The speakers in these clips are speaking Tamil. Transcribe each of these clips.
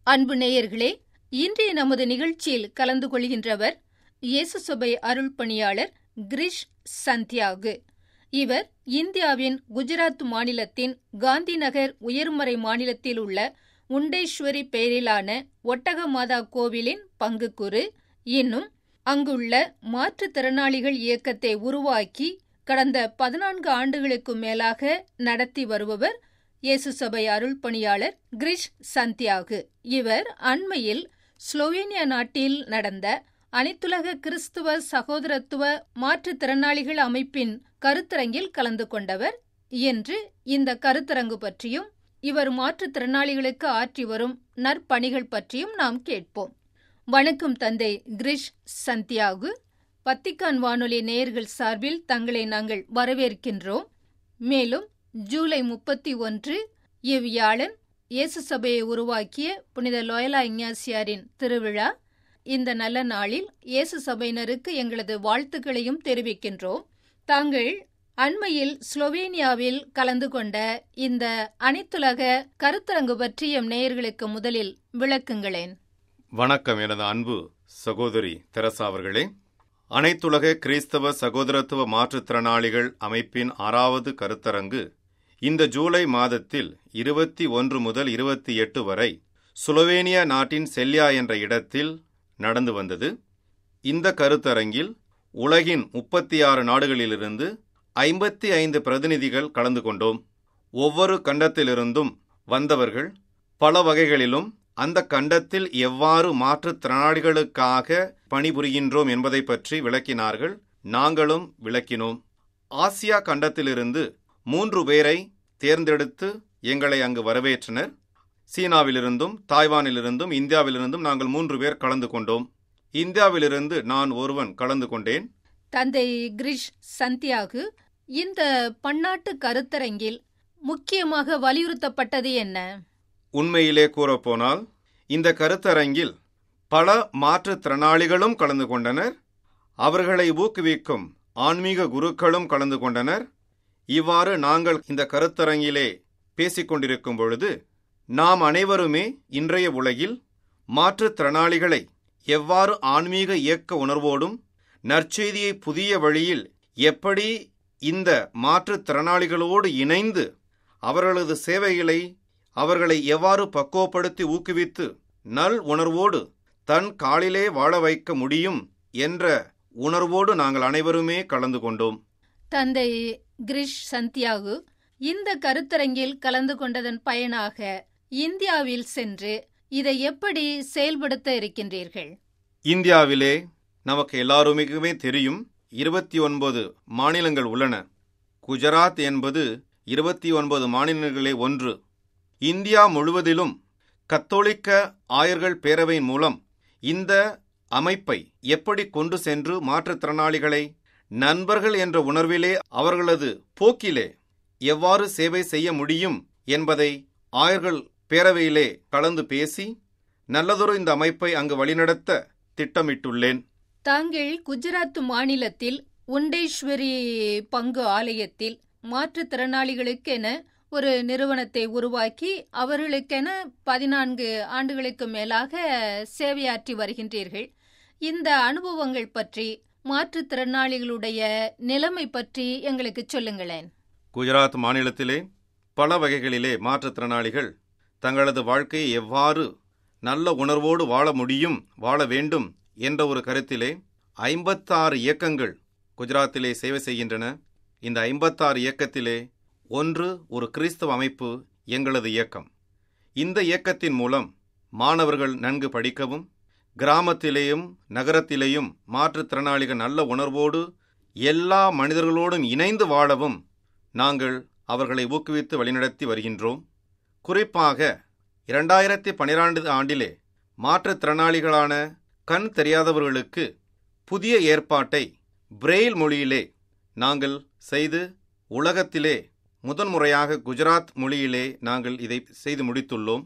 அன்பு நேயர்களே இன்றைய நமது நிகழ்ச்சியில் கலந்து கொள்கின்றவர் இயேசு சபை அருள் பணியாளர் கிரிஷ் சந்தியாகு இவர் இந்தியாவின் குஜராத் மாநிலத்தின் காந்திநகர் உயர்மறை மாநிலத்தில் உள்ள உண்டேஸ்வரி பெயரிலான ஒட்டகமாதா கோவிலின் பங்குக்குரு இன்னும் அங்குள்ள மாற்றுத்திறனாளிகள் இயக்கத்தை உருவாக்கி கடந்த பதினான்கு ஆண்டுகளுக்கு மேலாக நடத்தி வருபவர் இயேசு சபை அருள் பணியாளர் கிரிஷ் சந்தியாகு இவர் அண்மையில் ஸ்லோவேனியா நாட்டில் நடந்த அனைத்துலக கிறிஸ்துவ சகோதரத்துவ மாற்றுத்திறனாளிகள் அமைப்பின் கருத்தரங்கில் கலந்து கொண்டவர் என்று இந்த கருத்தரங்கு பற்றியும் இவர் மாற்றுத்திறனாளிகளுக்கு ஆற்றி வரும் நற்பணிகள் பற்றியும் நாம் கேட்போம் வணக்கம் தந்தை கிரிஷ் சந்தியாகு பத்திக்கான் வானொலி நேயர்கள் சார்பில் தங்களை நாங்கள் வரவேற்கின்றோம் மேலும் ஜூலை முப்பத்தி ஒன்று இவ்வியாழன் இயேசு சபையை உருவாக்கிய புனித லோயலா இஞ்ஞாசியாரின் திருவிழா இந்த நல்ல நாளில் இயேசு சபையினருக்கு எங்களது வாழ்த்துக்களையும் தெரிவிக்கின்றோம் தாங்கள் அண்மையில் ஸ்லோவேனியாவில் கலந்து கொண்ட இந்த அனைத்துலக கருத்தரங்கு பற்றி எம் நேயர்களுக்கு முதலில் விளக்குங்களேன் வணக்கம் எனது அன்பு சகோதரி தெரசா அவர்களே அனைத்துலக கிறிஸ்தவ சகோதரத்துவ மாற்றுத்திறனாளிகள் அமைப்பின் ஆறாவது கருத்தரங்கு இந்த ஜூலை மாதத்தில் இருபத்தி ஒன்று முதல் இருபத்தி எட்டு வரை சுலோவேனியா நாட்டின் செல்யா என்ற இடத்தில் நடந்து வந்தது இந்த கருத்தரங்கில் உலகின் முப்பத்தி ஆறு நாடுகளிலிருந்து ஐம்பத்தி ஐந்து பிரதிநிதிகள் கலந்து கொண்டோம் ஒவ்வொரு கண்டத்திலிருந்தும் வந்தவர்கள் பல வகைகளிலும் அந்த கண்டத்தில் எவ்வாறு மாற்றுத்திறனாளிகளுக்காக பணிபுரிகின்றோம் என்பதை பற்றி விளக்கினார்கள் நாங்களும் விளக்கினோம் ஆசியா கண்டத்திலிருந்து மூன்று பேரை தேர்ந்தெடுத்து எங்களை அங்கு வரவேற்றனர் சீனாவிலிருந்தும் தாய்வானிலிருந்தும் இந்தியாவிலிருந்தும் நாங்கள் மூன்று பேர் கலந்து கொண்டோம் இந்தியாவிலிருந்து நான் ஒருவன் கலந்து கொண்டேன் தந்தை கிரிஷ் சந்தியாகு இந்த பன்னாட்டு கருத்தரங்கில் முக்கியமாக வலியுறுத்தப்பட்டது என்ன உண்மையிலே கூறப்போனால் இந்த கருத்தரங்கில் பல மாற்றுத்திறனாளிகளும் கலந்து கொண்டனர் அவர்களை ஊக்குவிக்கும் ஆன்மீக குருக்களும் கலந்து கொண்டனர் இவ்வாறு நாங்கள் இந்த கருத்தரங்கிலே பேசிக் கொண்டிருக்கும் பொழுது நாம் அனைவருமே இன்றைய உலகில் மாற்றுத்திறனாளிகளை எவ்வாறு ஆன்மீக இயக்க உணர்வோடும் நற்செய்தியை புதிய வழியில் எப்படி இந்த மாற்றுத்திறனாளிகளோடு இணைந்து அவர்களது சேவைகளை அவர்களை எவ்வாறு பக்குவப்படுத்தி ஊக்குவித்து நல் உணர்வோடு தன் காலிலே வாழ வைக்க முடியும் என்ற உணர்வோடு நாங்கள் அனைவருமே கலந்து கொண்டோம் தந்தை கிரிஷ் சந்தியாகு இந்த கருத்தரங்கில் கலந்து கொண்டதன் பயனாக இந்தியாவில் சென்று இதை எப்படி செயல்படுத்த இருக்கின்றீர்கள் இந்தியாவிலே நமக்கு எல்லாருமே தெரியும் இருபத்தி ஒன்பது மாநிலங்கள் உள்ளன குஜராத் என்பது இருபத்தி ஒன்பது மாநிலங்களே ஒன்று இந்தியா முழுவதிலும் கத்தோலிக்க ஆயர்கள் பேரவையின் மூலம் இந்த அமைப்பை எப்படி கொண்டு சென்று மாற்றுத்திறனாளிகளை நண்பர்கள் என்ற உணர்விலே அவர்களது போக்கிலே எவ்வாறு சேவை செய்ய முடியும் என்பதை ஆயர்கள் பேரவையிலே கலந்து பேசி நல்லதொரு இந்த அமைப்பை அங்கு வழிநடத்த திட்டமிட்டுள்ளேன் தாங்கள் குஜராத் மாநிலத்தில் உண்டேஸ்வரி பங்கு ஆலயத்தில் மாற்றுத்திறனாளிகளுக்கென ஒரு நிறுவனத்தை உருவாக்கி அவர்களுக்கென பதினான்கு ஆண்டுகளுக்கு மேலாக சேவையாற்றி வருகின்றீர்கள் இந்த அனுபவங்கள் பற்றி மாற்றுத்திறனாளிகளுடைய நிலைமை பற்றி எங்களுக்கு சொல்லுங்களேன் குஜராத் மாநிலத்திலே பல வகைகளிலே மாற்றுத்திறனாளிகள் தங்களது வாழ்க்கையை எவ்வாறு நல்ல உணர்வோடு வாழ முடியும் வாழ வேண்டும் என்ற ஒரு கருத்திலே ஐம்பத்தாறு இயக்கங்கள் குஜராத்திலே சேவை செய்கின்றன இந்த ஐம்பத்தாறு இயக்கத்திலே ஒன்று ஒரு கிறிஸ்தவ அமைப்பு எங்களது இயக்கம் இந்த இயக்கத்தின் மூலம் மாணவர்கள் நன்கு படிக்கவும் கிராமத்திலேயும் நகரத்திலேயும் மாற்றுத்திறனாளிகள் நல்ல உணர்வோடு எல்லா மனிதர்களோடும் இணைந்து வாழவும் நாங்கள் அவர்களை ஊக்குவித்து வழிநடத்தி வருகின்றோம் குறிப்பாக இரண்டாயிரத்தி பனிரெண்டு ஆண்டிலே மாற்றுத்திறனாளிகளான கண் தெரியாதவர்களுக்கு புதிய ஏற்பாட்டை பிரெயில் மொழியிலே நாங்கள் செய்து உலகத்திலே முதன்முறையாக குஜராத் மொழியிலே நாங்கள் இதை செய்து முடித்துள்ளோம்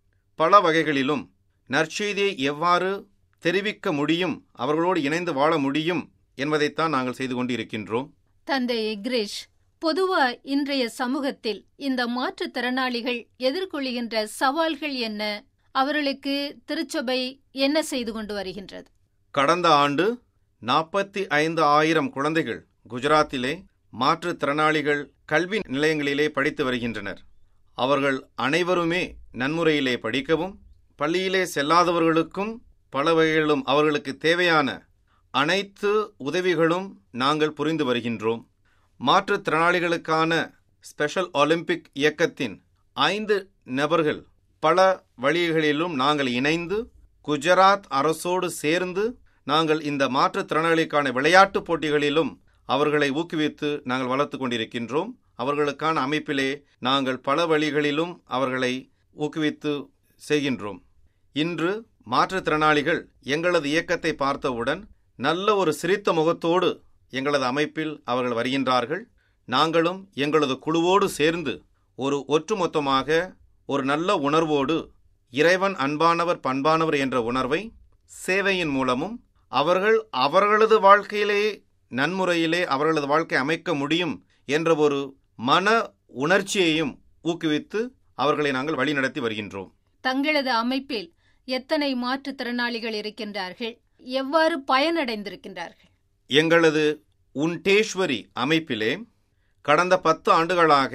பல வகைகளிலும் நற்செய்தியை எவ்வாறு தெரிவிக்க முடியும் அவர்களோடு இணைந்து வாழ முடியும் என்பதைத்தான் நாங்கள் செய்து கொண்டிருக்கின்றோம் தந்தை கிரேஷ் பொதுவா இன்றைய சமூகத்தில் இந்த மாற்றுத்திறனாளிகள் எதிர்கொள்கின்ற சவால்கள் என்ன அவர்களுக்கு திருச்சபை என்ன செய்து கொண்டு வருகின்றது கடந்த ஆண்டு நாற்பத்தி ஐந்து ஆயிரம் குழந்தைகள் குஜராத்திலே மாற்றுத்திறனாளிகள் கல்வி நிலையங்களிலே படித்து வருகின்றனர் அவர்கள் அனைவருமே நன்முறையிலே படிக்கவும் பள்ளியிலே செல்லாதவர்களுக்கும் பல வகைகளிலும் அவர்களுக்கு தேவையான அனைத்து உதவிகளும் நாங்கள் புரிந்து வருகின்றோம் மாற்றுத்திறனாளிகளுக்கான ஸ்பெஷல் ஒலிம்பிக் இயக்கத்தின் ஐந்து நபர்கள் பல வழிகளிலும் நாங்கள் இணைந்து குஜராத் அரசோடு சேர்ந்து நாங்கள் இந்த மாற்றுத்திறனாளிக்கான விளையாட்டுப் போட்டிகளிலும் அவர்களை ஊக்குவித்து நாங்கள் வளர்த்து கொண்டிருக்கின்றோம் அவர்களுக்கான அமைப்பிலே நாங்கள் பல வழிகளிலும் அவர்களை ஊக்குவித்து செய்கின்றோம் இன்று மாற்றுத்திறனாளிகள் எங்களது இயக்கத்தை பார்த்தவுடன் நல்ல ஒரு சிரித்த முகத்தோடு எங்களது அமைப்பில் அவர்கள் வருகின்றார்கள் நாங்களும் எங்களது குழுவோடு சேர்ந்து ஒரு ஒற்றுமொத்தமாக ஒரு நல்ல உணர்வோடு இறைவன் அன்பானவர் பண்பானவர் என்ற உணர்வை சேவையின் மூலமும் அவர்கள் அவர்களது வாழ்க்கையிலே நன்முறையிலே அவர்களது வாழ்க்கை அமைக்க முடியும் என்ற ஒரு மன உணர்ச்சியையும் ஊக்குவித்து அவர்களை நாங்கள் வழிநடத்தி வருகின்றோம் தங்களது அமைப்பில் எத்தனை மாற்றுத்திறனாளிகள் இருக்கின்றார்கள் எவ்வாறு பயனடைந்திருக்கின்றார்கள் எங்களது உண்டேஸ்வரி அமைப்பிலே கடந்த பத்து ஆண்டுகளாக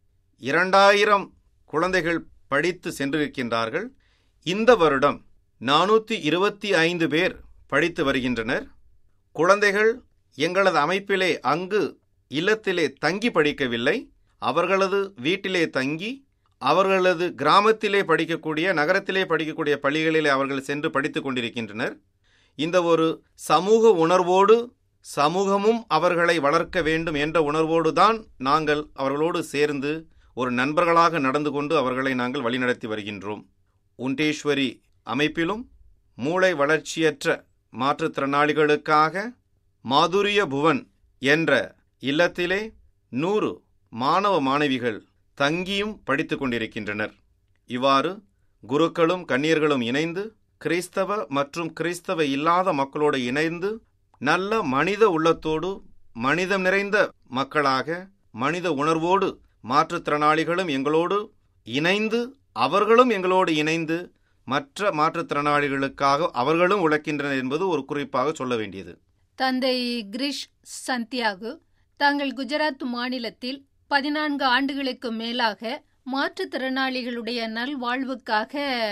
இரண்டாயிரம் குழந்தைகள் படித்து சென்றிருக்கின்றார்கள் இந்த வருடம் நானூற்றி இருபத்தி ஐந்து பேர் படித்து வருகின்றனர் குழந்தைகள் எங்களது அமைப்பிலே அங்கு இல்லத்திலே தங்கி படிக்கவில்லை அவர்களது வீட்டிலே தங்கி அவர்களது கிராமத்திலே படிக்கக்கூடிய நகரத்திலே படிக்கக்கூடிய பள்ளிகளிலே அவர்கள் சென்று படித்துக் கொண்டிருக்கின்றனர் இந்த ஒரு சமூக உணர்வோடு சமூகமும் அவர்களை வளர்க்க வேண்டும் என்ற உணர்வோடு தான் நாங்கள் அவர்களோடு சேர்ந்து ஒரு நண்பர்களாக நடந்து கொண்டு அவர்களை நாங்கள் வழிநடத்தி வருகின்றோம் உண்டேஸ்வரி அமைப்பிலும் மூளை வளர்ச்சியற்ற மாற்றுத்திறனாளிகளுக்காக மாதுரிய புவன் என்ற இல்லத்திலே நூறு மாணவ மாணவிகள் தங்கியும் படித்துக் கொண்டிருக்கின்றனர் இவ்வாறு குருக்களும் கன்னியர்களும் இணைந்து கிறிஸ்தவ மற்றும் கிறிஸ்தவ இல்லாத மக்களோடு இணைந்து நல்ல மனித உள்ளத்தோடு மனிதம் நிறைந்த மக்களாக மனித உணர்வோடு மாற்றுத்திறனாளிகளும் எங்களோடு இணைந்து அவர்களும் எங்களோடு இணைந்து மற்ற மாற்றுத்திறனாளிகளுக்காக அவர்களும் உழைக்கின்றனர் என்பது ஒரு குறிப்பாக சொல்ல வேண்டியது தந்தை கிரிஷ் சந்தியாகு தாங்கள் குஜராத் மாநிலத்தில் பதினான்கு ஆண்டுகளுக்கு மேலாக மாற்றுத்திறனாளிகளுடைய நல்வாழ்வுக்காக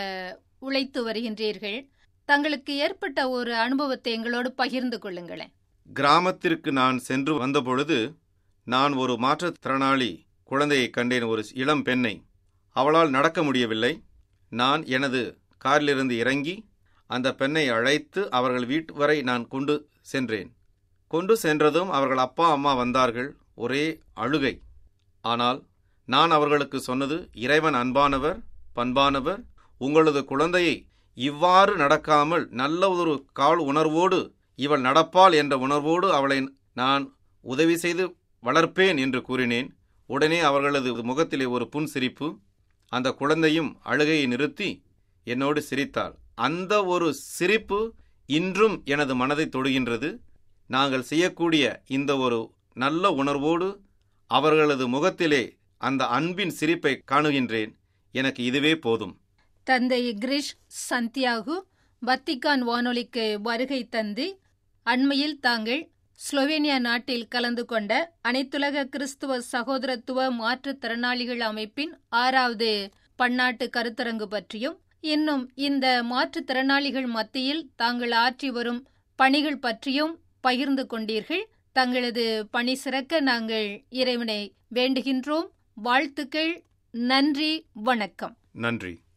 உழைத்து வருகின்றீர்கள் தங்களுக்கு ஏற்பட்ட ஒரு அனுபவத்தை எங்களோடு பகிர்ந்து கொள்ளுங்களேன் கிராமத்திற்கு நான் சென்று வந்தபொழுது நான் ஒரு மாற்றுத்திறனாளி குழந்தையை கண்டேன் ஒரு இளம் பெண்ணை அவளால் நடக்க முடியவில்லை நான் எனது காரிலிருந்து இறங்கி அந்த பெண்ணை அழைத்து அவர்கள் வீட்டு வரை நான் கொண்டு சென்றேன் கொண்டு சென்றதும் அவர்கள் அப்பா அம்மா வந்தார்கள் ஒரே அழுகை ஆனால் நான் அவர்களுக்கு சொன்னது இறைவன் அன்பானவர் பண்பானவர் உங்களது குழந்தையை இவ்வாறு நடக்காமல் நல்ல ஒரு கால் உணர்வோடு இவள் நடப்பாள் என்ற உணர்வோடு அவளை நான் உதவி செய்து வளர்ப்பேன் என்று கூறினேன் உடனே அவர்களது முகத்திலே ஒரு புன் சிரிப்பு அந்த குழந்தையும் அழுகையை நிறுத்தி என்னோடு சிரித்தாள் அந்த ஒரு சிரிப்பு இன்றும் எனது மனதை தொடுகின்றது நாங்கள் செய்யக்கூடிய இந்த ஒரு நல்ல உணர்வோடு அவர்களது முகத்திலே அந்த அன்பின் சிரிப்பை காணுகின்றேன் எனக்கு இதுவே போதும் தந்தை கிரிஷ் சந்தியாகு வத்திக்கான் வானொலிக்கு வருகை தந்து அண்மையில் தாங்கள் ஸ்லோவேனியா நாட்டில் கலந்து கொண்ட அனைத்துலக கிறிஸ்துவ சகோதரத்துவ மாற்றுத்திறனாளிகள் அமைப்பின் ஆறாவது பன்னாட்டு கருத்தரங்கு பற்றியும் இன்னும் இந்த மாற்றுத்திறனாளிகள் மத்தியில் தாங்கள் ஆற்றி வரும் பணிகள் பற்றியும் பகிர்ந்து கொண்டீர்கள் தங்களது பணி சிறக்க நாங்கள் இறைவனை வேண்டுகின்றோம் வாழ்த்துக்கள் நன்றி வணக்கம் நன்றி